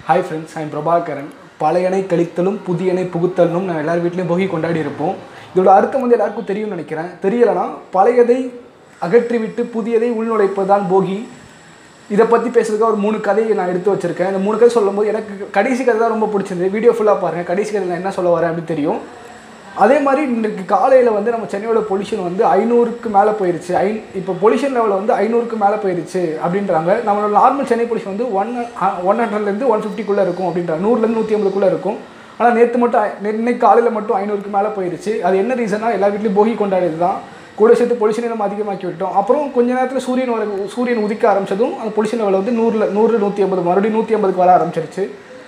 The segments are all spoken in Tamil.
ஹாய் ஃப்ரெண்ட்ஸ் ஐம் பிரபாகரன் பழையனை கழித்தலும் புதியனை புகுத்தலும் நான் எல்லார் வீட்லேயும் போகி கொண்டாடி இருப்போம் இதோட அர்த்தம் வந்து எல்லாருக்கும் தெரியும்னு நினைக்கிறேன் தெரியலைன்னா பழையதை அகற்றிவிட்டு புதியதை உள்நுழைப்பது தான் போகி இதை பற்றி பேசுறதுக்கு ஒரு மூணு கதையை நான் எடுத்து வச்சிருக்கேன் இந்த மூணு கதை சொல்லும்போது எனக்கு கடைசி கதை தான் ரொம்ப பிடிச்சிருந்தது வீடியோ ஃபுல்லாக பாருங்கள் கடைசி கதை நான் என்ன சொல்ல வரேன் அப்படின்னு தெரியும் அதே மாதிரி இன்றைக்கு காலையில் வந்து நம்ம சென்னையோட பொல்யூஷன் வந்து ஐநூறுக்கு மேலே போயிருச்சு ஐ இப்போ பொல்யூஷன் லெவல் வந்து ஐநூறுக்கு மேலே போயிருச்சு அப்படின்றாங்க நம்மளோட நார்மல் சென்னை பொல்யூஷன் வந்து ஒன் ஒன் ஹண்ட்ரட்லேருந்து ஒன் ஃபிஃப்டிக்குள்ளே இருக்கும் அப்படின்றாங்க நூறுலேருந்து நூற்றி ஐம்பதுக்குள்ளே இருக்கும் ஆனால் நேற்று மட்டும் ஐ- நே- இன்னைக்கு காலையில் மட்டும் ஐநூறுக்கு மேலே போயிருச்சு அது என்ன ரீசனா எல்லா வீட்லேயும் போகி கொண்டாடியது தான் கூட சேர்த்து பொல்யூஷனை நம்ம அதிகமாக்கி விட்டோம் அப்புறம் கொஞ்ச நேரத்தில் சூரியன் வர சூரியன் உதிக்க ஆரம்பிச்சதும் அந்த பொல்யூஷன் லெவல் வந்து நூறில் நூறு நூற்றி ஐம்பது மறுபடியும் நூற்றி ஐம்பதுக்கு வர ஆரம்பிச்சிருச்சு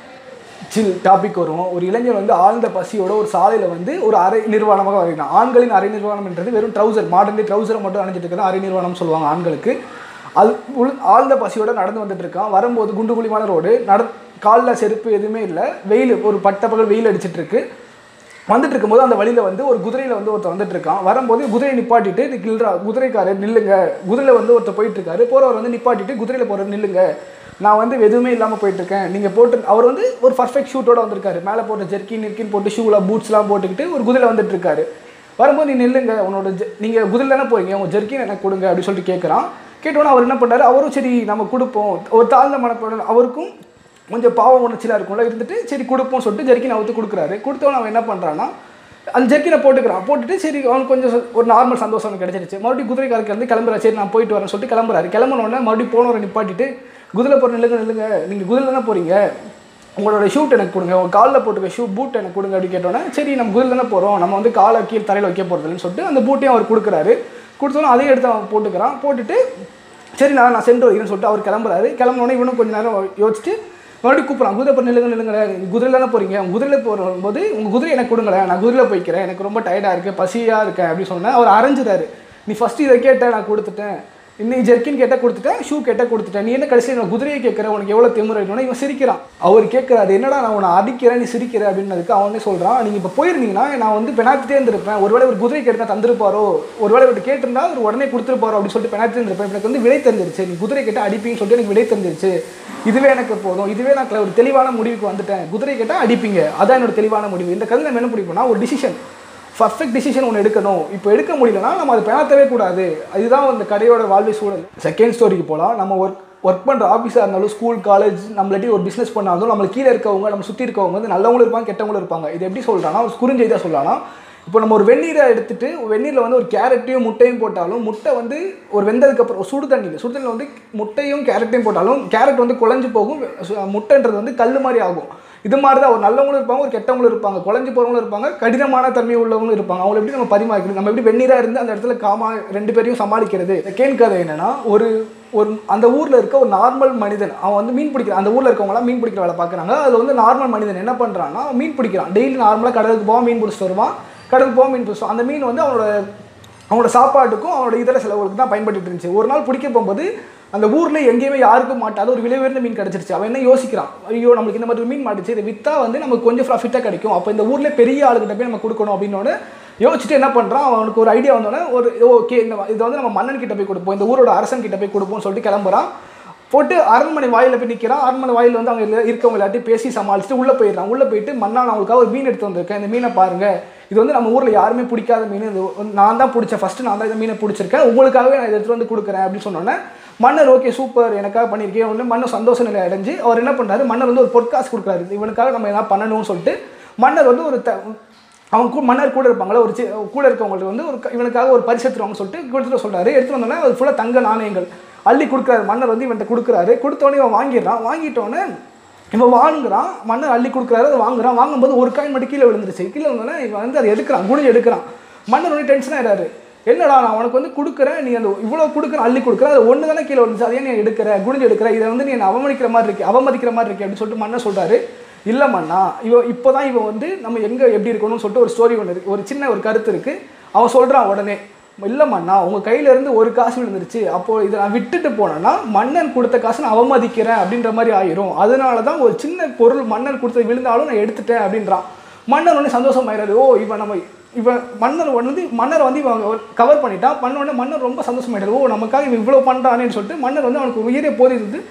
சில் டாபிக் வரும் ஒரு இளைஞர் வந்து ஆழ்ந்த பசியோட ஒரு சாலையில் வந்து ஒரு அரை நிர்வாணமாக வரைகிறான் ஆண்களின் அரை நிர்வாணம்ன்றது வெறும் ட்ரௌசர் மாடர்ன்லி ட்ரௌசரை மட்டும் அணிஞ்சிட்டு இருக்கிறது அரை நிர்வாணம் சொல்லுவாங்க ஆண்களுக்கு அது உள் ஆழ்ந்த பசியோட நடந்து வந்துட்டு இருக்கான் வரும்போது குண்டு குழிமான ரோடு நட காலில் செருப்பு எதுவுமே இல்லை வெயில் ஒரு பட்ட பகல் வெயில் அடிச்சிட்டு இருக்கு வந்துட்டு இருக்கும்போது அந்த வழியில் வந்து ஒரு குதிரையில் வந்து ஒருத்தர் வந்துட்டு இருக்கான் வரும்போது குதிரையை நிப்பாட்டிட்டு நில்றா குதிரைக்காரர் நில்லுங்க குதிரையில் வந்து ஒருத்தர் போயிட்டு இருக்காரு போகிறவர் வந்து நிப்பாட்டிட்டு குதிரையில் போகிற நில்லுங்க நான் வந்து எதுவுமே இல்லாமல் போயிட்டு இருக்கேன் நீங்கள் போட்டு அவர் வந்து ஒரு பர்ஃபெக்ட் ஷூட்டோட வந்திருக்காரு மேலே போட்ட ஜெர்க்கின் நிற்கின் போட்டு ஷூலாம் பூட்ஸ்லாம் போட்டுக்கிட்டு ஒரு குதிரையில் வந்துட்டு இருக்காரு வரும்போது நீ நில்லுங்க உன்னோட ஜெ நீங்கள் குதிரையில் தானே போறீங்க உங்கள் ஜெர்க்கின் எனக்கு கொடுங்க அப்படின்னு சொல்லிட்டு கேட்குறான் கேட்டோன்னே அவர் என்ன பண்ணாரு அவரும் சரி நம்ம கொடுப்போம் ஒரு தாழ்ந்த மனப்பாடம் அவருக்கும் கொஞ்சம் பாவம் உணர்ச்சியில் இருக்கும்ல இருந்துட்டு சரி கொடுப்போம்னு சொல்லிட்டு ஜெர்க்கின் அவுத்து கொடுக்குறாரு கொடுத்தவன் அவன் என்ன பண்ணுறான்னா அந்த ஜெர்க்கினை போட்டுக்கிறான் போட்டுட்டு சரி அவனுக்கு கொஞ்சம் ச- ஒரு நார்மல் சந்தோஷம் அவனுக்கு கிடைச்சிருச்சு மறுபடியும் குதிரைக்காரருக்கு வந்து கிளம்புறா சரி நான் போயிட்டு வரேன்னு சொல்லிட்டு கிளம்புறாரு கிளம்புன உடனே மறுபடியும் போனவரை நிப்பாட்டிட்டு குதிரை போகிற நில்லுங்க நில்லுங்க நீங்கள் குதிரை தானே போகிறீங்க உங்களோட ஷூட் எனக்கு கொடுங்க உங்கள் காலில் போட்டுக்க ஷூ பூட் எனக்கு கொடுங்க அப்படின்னு கேட்டோன்னே சரி நம்ம குதிரை தானே போகிறோம் நம்ம வந்து காலை கீழ் தரையில் வைக்க போகிறதில்லன்னு சொல்லிட்டு அந்த பூட்டையும் அவர் கொடுக்குறாரு கொடுத்தோன்னே அதையும் எடுத்து அவன் போட்டுக்கிறான் போட்டுட்டு சரி நான் நான் சென்று வருகிறேன்னு சொல்லிட்டு அவர் கிளம்புறாரு கிளம்புனோடனே இவனும் கொஞ்ச நேரம் யோசிச்சுட்டு மறுபடியும் கூப்பிட்றான் குதிரை போய் நில்லுங்க நில்லுங்க குதிரையில் தானே போகிறீங்க உங்கள் குதிரையில் போகும்போது உங்கள் குதிரை எனக்கு கொடுங்களேன் நான் குதிரையில் போய்க்கிறேன் எனக்கு ரொம்ப டயர்டாக இருக்குது பசியாக இருக்கேன் அப்படின்னு சொன்னேன் அவர் அரைஞ்சிறாரு நீ ஃபஸ்ட்டு இதை கேட்ட நான் கொடுத்துட்டேன் இன்னைக்கு ஜெர்க்கின் கேட்டால் கொடுத்துட்டேன் ஷூ கேட்டால் கொடுத்துட்டேன் நீ என்ன கடைசியில் நான் குதிரையை கேட்குற உனக்கு எவ்வளோ திமுறை வேணும்னா இவன் சிரிக்கிறான் அவர் கேட்குறாரு என்னடா நான் உன்னை அடிக்கிறேன் நீ சிரிக்கிற அப்படின்னதுக்கு அவனே சொல்கிறான் நீங்கள் இப்போ போயிருந்தீங்கன்னா நான் வந்து பெனாத்திட்டே இருந்திருப்பேன் ஒருவேளை ஒரு குதிரை கேட்டு தந்திருப்பாரோ ஒருவேளை இவர்கிட்ட கேட்டிருந்தா அவர் உடனே கொடுத்துருப்பாரோ அப்படின்னு சொல்லிட்டு பெனாத்தி இருந்திருப்பேன் எனக்கு வந்து விடை தெரிஞ்சிருச்சு நீ குதிரை கேட்டால் அடிப்பீங்கன்னு சொல்லிட்டு எனக்கு விடை தெரிஞ்சிருச்சு இதுவே எனக்கு போதும் இதுவே நான் ஒரு தெளிவான முடிவுக்கு வந்துட்டேன் குதிரை கேட்டால் அடிப்பீங்க அதான் என்னோட தெளிவான முடிவு இந்த கதை நம்ம என்ன முடிப்போம்னா ஒரு டிசிஷன் பர்ஃபெக்ட் டிசிஷன் ஒன்று எடுக்கணும் இப்போ எடுக்க முடியலன்னா நம்ம அதை பேணத்தவே கூடாது இதுதான் அந்த கடையோட வாழ்வை சூழல் செகண்ட் ஸ்டோரிக்கு போகலாம் நம்ம ஒர்க் ஒர்க் பண்ணுற ஆஃபீஸாக இருந்தாலும் ஸ்கூல் காலேஜ் நம்மளாட்டி ஒரு பிஸ்னஸ் பண்ணாலும் நம்மளுக்கு கீழே இருக்கவங்க நம்ம சுற்றி இருக்கவங்க வந்து நல்லவங்களும் இருப்பாங்க கெட்டவங்களும் இருப்பாங்க இது எப்படி சொல்கிறான்னா ஒரு குறுஞ்செய்தியாக சொல்லலாம் இப்போ நம்ம ஒரு வெந்நீரை எடுத்துட்டு வெந்நீரில் வந்து ஒரு கேரட்டையும் முட்டையும் போட்டாலும் முட்டை வந்து ஒரு வெந்ததுக்கப்புறம் ஒரு சுடு தண்ணியில் சுடு தண்ணியில் வந்து முட்டையும் கேரட்டையும் போட்டாலும் கேரட் வந்து குழஞ்சு போகும் சு- முட்டைன்றது வந்து கல் மாதிரி ஆகும் இது மாதிரி தான் ஒரு நல்லவங்களும் இருப்பாங்க ஒரு கெட்டவங்களும் இருப்பாங்க குழஞ்சு போகிறவங்களும் இருப்பாங்க கடினமான தன்மை உள்ளவங்களும் இருப்பாங்க அவங்களை எப்படி நம்ம பரிமாறிக்கணும் நம்ம எப்படி வெந்நீராக இருந்து அந்த இடத்துல காமா ரெண்டு பேரையும் சமாளிக்கிறது கேன் கதை என்னன்னா ஒரு ஒரு அந்த ஊரில் இருக்க ஒரு நார்மல் மனிதன் அவன் வந்து மீன் பிடிக்கிறான் அந்த ஊரில் இருக்கவங்களாம் மீன் பிடிக்கிற வேலை பார்க்குறாங்க அதில் வந்து நார்மல் மனிதன் என்ன பண்ணுறான்னா அவன் மீன் பிடிக்கிறான் டெய்லி நார்மலாக கடலுக்கு போவான் மீன் பிடிச்சிட்டு வருவான் கடலுக்கு போக மீன் பிடிச்சிட்டு அந்த மீன் வந்து அவனோட அவனோட சாப்பாட்டுக்கும் அவனோட இதர செலவுகளுக்கு தான் பயன்பட்டு இருந்துச்சு ஒரு நாள் பிடிக்க போகும்போது அந்த ஊரில் எங்கேயுமே யாருக்கும் மாட்டாத ஒரு விலை உயர்ந்த மீன் கிடச்சிருச்சு அவன் என்ன யோசிக்கிறான் ஐயோ நம்மளுக்கு இந்த மாதிரி மீன் மாட்டுச்சு இதை விற்றா வந்து நமக்கு கொஞ்சம் ப்ராஃபிட்டாக கிடைக்கும் அப்போ இந்த ஊரில் பெரிய ஆளுகிட்ட போய் நம்ம கொடுக்கணும் அப்படின்னோட யோசிச்சுட்டு என்ன பண்ணுறான் அவனுக்கு ஒரு ஐடியா வந்தோடனே ஒரு ஓகே இந்த இதை வந்து நம்ம மன்னன் கிட்ட போய் கொடுப்போம் இந்த ஊரோட அரசன் கிட்ட போய் கொடுப்போம்னு சொல்லிட்டு கிளம்புறான் போட்டு அரண்மனை வாயில போய் நிற்கிறான் அரண்மனை வாயில் வந்து அவங்க எல்லா- இருக்கவங்க எல்லாத்தையும் பேசி சமாளிச்சுட்டு உள்ளே போயிடுறான் உள்ளே போயிட்டு மன்னா நான் அவங்களுக்காக ஒரு மீன் எடுத்து வந்திருக்கேன் இந்த மீனை பாருங்க இது வந்து நம்ம ஊரில் யாருமே பிடிக்காத மீன் இது வந்து நான் தான் பிடிச்சேன் ஃபஸ்ட்டு நான் தான் இந்த மீனை பிடிச்சிருக்கேன் உங்களுக்காகவே நான் இதை எடுத்துட்டு வந்து கொடுக்குறேன் அப்படின்னு சொன்னோன்னே மன்னர் ஓகே சூப்பர் எனக்காக பண்ணியிருக்கேன் ஒன்று மன்னர் சந்தோஷ நிலை அடைஞ்சு அவர் என்ன பண்ணுறாரு மன்னர் வந்து ஒரு பொற்காசு கொடுக்குறாரு இவனுக்காக நம்ம என்ன பண்ணணும்னு சொல்லிட்டு மன்னர் வந்து ஒரு த அவன் கூட மன்னர் கூட இருப்பாங்களா ஒரு சி- கூட இருக்கவங்களுக்கு வந்து ஒரு க- இவனுக்காக ஒரு பரிசு எடுத்துருவாங்க சொல்லிட்டு கொடுத்துட்டு சொல்றாரு எடுத்துட்டு வந்தோடனே அது ஃபுல்லாக தங்க நாணயங்கள் அள்ளி கொடுக்குறாரு மன்னர் வந்து இவன்கிட்ட கொடுக்குறாரு கொடுத்தோடனே இவன் வாங்கிடுறான் வாங்கிட்டோன்னே இவன் வாங்குறான் மன்னர் அள்ளி கொடுக்குறாரு அதை வாங்குறான் வாங்கும்போது ஒரு காயின் மட்டும் கீழே விழுந்துருச்சு கீழே வந்தோடனே இவன் வந்து அதை எடுக்கிறான் குனிஞ்சு எடுக்கிறான் மன்னர் வந்து டென்ஷன் ஆயிடாரு என்னடா நான் உனக்கு வந்து கொடுக்குறேன் நீ அந்த இவ்வளோ கொடுக்குறேன் அள்ளி கொடுக்குறேன் அது ஒன்று தானே கீழே விழுந்துச்சு அதே நீ எடுக்கிற குனிஞ்சு எடுக்கிற இதை வந்து நீ என்னை அவமதிக்கிற மாதிரி இருக்கு அவமதிக்கிற மாதிரி இருக்கு அப்படின்னு சொல்லிட்டு மன்னர் சொல்றாரு இல்லை மண்ணா இவன் இப்போ தான் இவன் வந்து நம்ம எங்கே எப்படி இருக்கணும்னு சொல்லிட்டு ஒரு ஸ்டோரி ஒன்று இருக்குது ஒரு சின்ன ஒரு கருத்து இருக்குது அவன் சொல்கிறான் உடனே இல்லை மண்ணா உங்கள் கையில இருந்து ஒரு காசு விழுந்துருச்சு அப்போது இதை நான் விட்டுட்டு போனேன்னா மன்னன் கொடுத்த காசை நான் அவமதிக்கிறேன் அப்படின்ற மாதிரி ஆயிரும் அதனால தான் ஒரு சின்ன பொருள் மன்னன் கொடுத்தது விழுந்தாலும் நான் எடுத்துட்டேன் அப்படின்றான் மன்னர் உடனே சந்தோஷம் ஆயிடாரு ஓ இவன் நம்ம இவன் மன்னர் வந்து மன்னர் வந்து இவன் கவர் பண்ணிட்டான் பண்ண உடனே மன்னர் ரொம்ப சந்தோஷமாயிட்டாரு ஓ நமக்காக இவன் இவ்வளோ பண்ணுறானேன்னு சொல்லிட்டு மன்னர் வந்து அவனுக்கு உயிரே போதிருந்து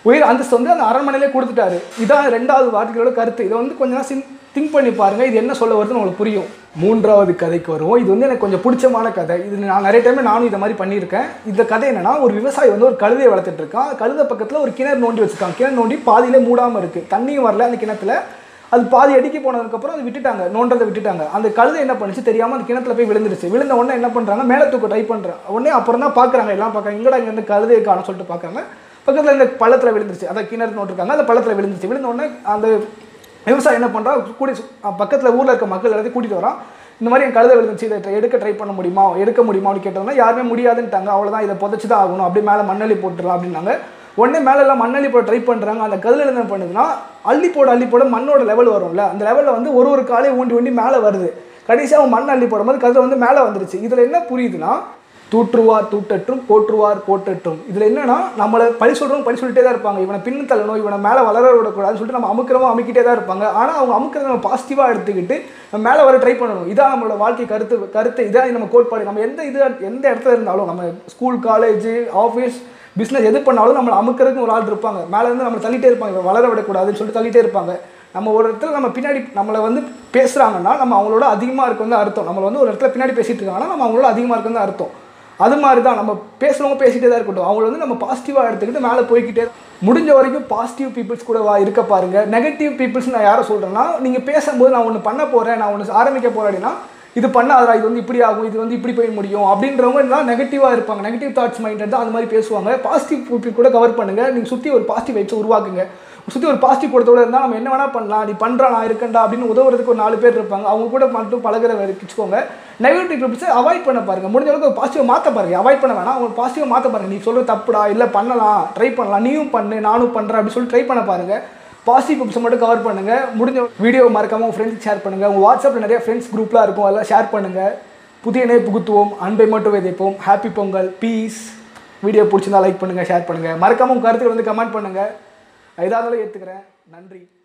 உயர் அந்தஸ்து வந்து அந்த அரண்மனையிலே கொடுத்துட்டாரு இதான் ரெண்டாவது வார்த்தைகளோட கருத்து இதை வந்து கொஞ்ச நேரம் சின் திங்க் பண்ணி பாருங்க இது என்ன சொல்ல வருதுன்னு உங்களுக்கு புரியும் மூன்றாவது கதைக்கு வருவோம் இது வந்து எனக்கு கொஞ்சம் பிடிச்சமான கதை இது நான் நிறைய டைம் நானும் இதை மாதிரி பண்ணியிருக்கேன் இந்த கதை என்னன்னா ஒரு விவசாயி வந்து ஒரு கழுதையை வளர்த்துட்டு இருக்கான் கழுதை பக்கத்தில் ஒரு கிணறு நோண்டி வச்சிருக்கான் கிணறு நோண்டி பாதியிலே மூடாமல் இருக்கு தண்ணியும் வரல அந்த கிணத்துல அது பாதி அடிக்க போனதுக்கப்புறம் அது விட்டுட்டாங்க நோண்டதை விட்டுட்டாங்க அந்த கழுதை என்ன பண்ணுச்சு தெரியாமல் அந்த கிணத்துல போய் விழுந்துருச்சு விழுந்த உடனே என்ன பண்ணுறாங்க மேலே தூக்க ட்ரை பண்ணுறாங்க உடனே அப்புறம் தான் பார்க்குறாங்க எல்லாம் பார்க்குறாங்க எங்கடா இங்கே வந்து கழுதையை காணும் சொல்லிட்டு பார்க்குறாங்க பக்கத்தில் இந்த பள்ளத்தில் விழுந்துருச்சு அதை கிணறு நோட்டிருக்காங்க அந்த பள்ளத்தில் விழுந்துருச்சு விழுந்த உடனே அந்த விவசாயி என்ன பண்ணுறா கூடி பக்கத்தில் ஊரில் இருக்க மக்கள் எல்லாத்தையும் கூட்டிகிட்டு வரான் இந்த மாதிரி என் கழுதை விழுந்துச்சு இதை try- எடுக்க ட்ரை பண்ண முடியுமா எடுக்க முடியுமான்னு கேட்டோம்னா யாருமே முடியாதுன்ட்டாங்க அவ்வளோதான் இதை புதைச்சி தான் ஆகணும் அப்படியே மேலே மண்ணள்ளி போட்டுடலாம் அப்படின்னாங்க உடனே மேலே எல்லாம் மண்ணள்ளி போட ட்ரை பண்ணுறாங்க அந்த கல்லில் என்ன பண்ணுதுன்னா அள்ளி போட அள்ளி போட மண்ணோட லெவல் வரும்ல அந்த லெவலில் வந்து ஒரு ஒரு காலையும் ஊண்டி ஊண்டி மேலே வருது கடைசியாக அவன் மண் அள்ளி போடும்போது கதிரை வந்து மேலே வந்துருச்சு இதில் என்ன புரியுதுன்னா தூற்றுவார் தூட்டற்றும் போற்றுவார் போட்டற்றும் இதில் என்னன்னா நம்மளை பழி சொல்கிறவங்க பழி சொல்லிட்டே தான் இருப்பாங்க இவனை பின்னு தள்ளணும் இவனை மேலே வளர விடக்கூடாதுன்னு சொல்லிட்டு நம்ம அமுக்கிறவங்க அமுக்கிட்டே தான் இருப்பாங்க ஆனால் அவங்க அமுக்கிறத நம்ம பாசிட்டிவாக எடுத்துக்கிட்டு நம்ம மேலே வர ட்ரை பண்ணணும் இதான் நம்மளோட வாழ்க்கை கருத்து கருத்து இதான் நம்ம கோட்பாடு நம்ம எந்த இது எந்த இடத்துல இருந்தாலும் நம்ம ஸ்கூல் காலேஜ் ஆஃபீஸ் பிஸ்னஸ் எது பண்ணாலும் நம்மளை அமுக்கிறதுக்கு ஒரு ஆள் இருப்பாங்க மேலே இருந்து நம்மளை தள்ளிட்டே இருப்பாங்க இவன் வளர விடக்கூடாதுன்னு சொல்லிட்டு தள்ளிட்டே இருப்பாங்க நம்ம ஒரு இடத்துல நம்ம பின்னாடி நம்மளை வந்து பேசுகிறாங்கன்னா நம்ம அவங்களோட அதிகமாக இருக்குன்னு தான் அர்த்தம் நம்மளை வந்து ஒரு இடத்துல பின்னாடி பேசிட்டு இருக்காங்கன்னா நம்ம அவங்களோட அதிகமாக இருக்குன்னு தான் அர்த்தம் அது மாதிரி தான் நம்ம பேசுகிறவங்க பேசிகிட்டே தான் இருக்கட்டும் அவங்கள வந்து நம்ம பாசிட்டிவாக எடுத்துக்கிட்டு மேலே போய்க்கிட்டே முடிஞ்ச வரைக்கும் பாசிட்டிவ் பீப்புள்ஸ் கூட வா இருக்க பாருங்க நெகட்டிவ் பீப்புள்ஸ் நான் யாரை சொல்கிறேன்னா நீங்கள் பேசும்போது நான் ஒன்று பண்ண போகிறேன் நான் ஒன்று ஆரம்பிக்க போகிறேன் அப்படின்னா இது பண்ணாதடா இது வந்து இப்படி ஆகும் இது வந்து இப்படி போய் முடியும் அப்படின்றவங்க எல்லாம் நெகட்டிவாக இருப்பாங்க நெகட்டிவ் தாட்ஸ் மைண்ட் தான் அந்த மாதிரி பேசுவாங்க பாசிட்டிவ் பீப்புள் கூட கவர் பண்ணுங்கள் நீங்கள் சுற்றி ஒரு பாசிட்டிவ் வைப்ஸ் உருவாக்குங்க சுற்றி ஒரு பாசிட்டிவ் கூடத்தோட இருந்தால் நம்ம என்ன வேணால் பண்ணலாம் நீ பண்ணுறா நான் இருக்கேன்டா அப்படின்னு உதவுறதுக்கு ஒரு நாலு பேர் இருப்பாங்க அவங்க கூட மட்டும் பழகிற வச்சுக்கோங்க நெகட்டிவ் பீப்புள்ஸை அவாய்ட் பண்ண பாருங்க முடிஞ்ச அளவுக்கு ஒரு பாசிட்டிவ் மாற்ற பாருங்க அவாய்ட் பண்ண வேணாம் அவங்க பாசிட்டிவ் மாற்ற பாருங்க நீ சொல்கிறது தப்புடா இல்லை பண்ணலாம் ட்ரை பண்ணலாம் நீயும் பண்ணு நானும் பண்ணுறேன் அப்படின்னு சொல்லி ட்ரை பண்ண பாருங்க பாசிட்டிவ் பீப்புள்ஸை மட்டும் கவர் பண்ணுங்க முடிஞ்ச வீடியோ மறக்காம உங்கள் ஃப்ரெண்ட்ஸ் ஷேர் பண்ணுங்க உங்கள் வாட்ஸ்அப்பில் நிறைய ஃப்ரெண்ட்ஸ் குரூப்லாம் இருக்கும் அதெல்லாம் ஷேர் பண்ணுங்க புதிய இணைய புகுத்துவோம் அன்பை மட்டும் விதைப்போம் ஹாப்பி பொங்கல் பீஸ் வீடியோ பிடிச்சிருந்தா லைக் பண்ணுங்க ஷேர் பண்ணுங்க மறக்காம உங்கள் கருத்துக்கள் வந்து கமெண்ட் பண்ணுங்க எதாக இருந்தாலும் ஏற்றுக்கிறேன் நன்றி